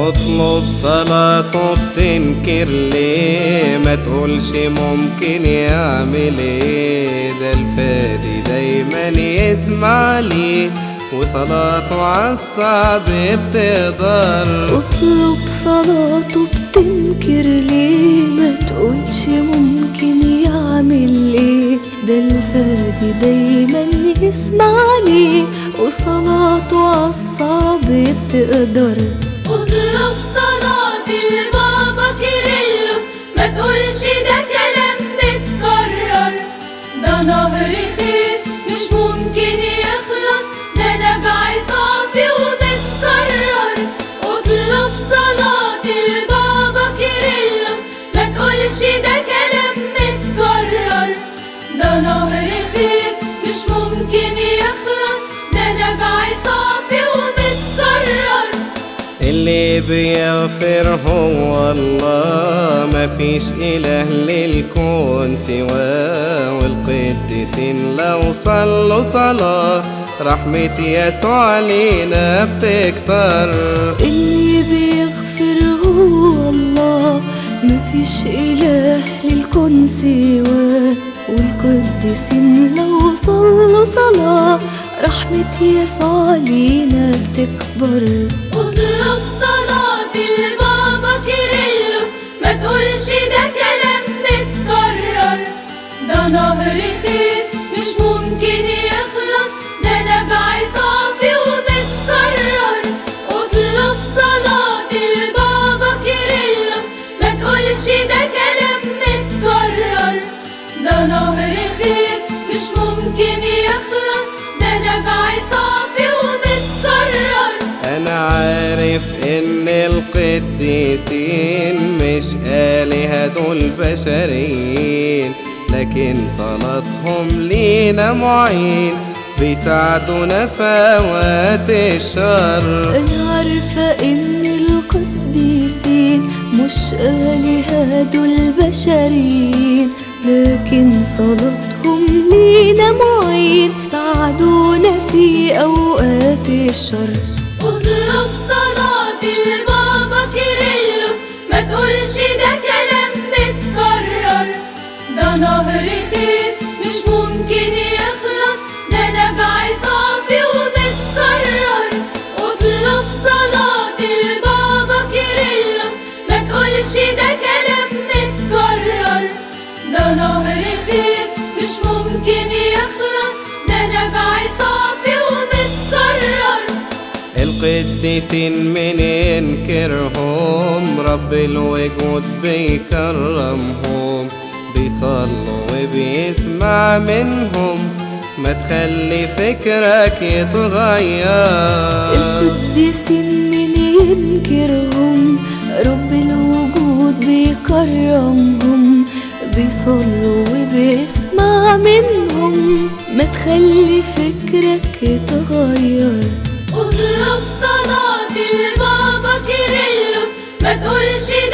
اطلب صلاته بتنكر ليه ما تقولش ممكن يعمل ايه ده الفادي دايما يسمع ليه وصلاته عالصعب بتقدر اطلب صلاته بتنكر ليه ما تقولش ممكن يعمل ايه ده الفادي دايما يسمع ليه وصلاته عالصعب بتقدر اطلب صلاة البابا كيرلس ما تقولش ده كلام متكرر ده نهر خير مش ممكن يخلص ده نبع صافي ومتكرر اطلب صلاة البابا كيرلس ما تقولش ده كلام متكرر ده نهر خير مش ممكن يخلص ده نبع صافي ومتكرر اللي بيغفر هو الله مفيش إله للكون سواه والقديسين لو صلوا صلاة رحمة يسوع علينا بتكتر اللي بيغفر هو الله مفيش إله للكون سواه والقديسين لو صلوا صلاة رحمة يسوع لينا بتكبر اطلب صلاة البابا كيرلس ما تقولش ده كلام متكرر ده نهر خير مش ممكن يخلص ده نبع صافي ومتكرر اطلب صلاة البابا كيرلس ما تقولش ده كلام متكرر ده نهر خير مش ممكن يخلص ده نبع صافي ومتكرر أنا عارف إن القديسين مش آلهة دول بشريين لكن صلاتهم لينا معين بيساعدونا في أوقات الشر أنا عارفة إن القديسين مش آلهة دول بشريين لكن صلاتهم لينا معين ساعدونا في أوقات الشر اطلب صلاة البابا كيرلس ما تقولش ده كلام متكرر ده نهر خير مش ممكن يخلص ده نبع صافي ومتكرر اطلب صلاة البابا كيرلس ما تقولش ده كلام متكرر ده نهر خير مش ممكن يخلص ده نبع صافي ومتكرر القديسين من ينكرهم رب الوجود بيكرمهم بيصلوا وبيسمع منهم ما تخلي فكرك يتغير القديسين من ينكرهم رب الوجود بيكرمهم بيصلوا وبيسمع منهم ما تخلي فكرك يتغير اطلب صلاة البابا كيرلس ما تقولش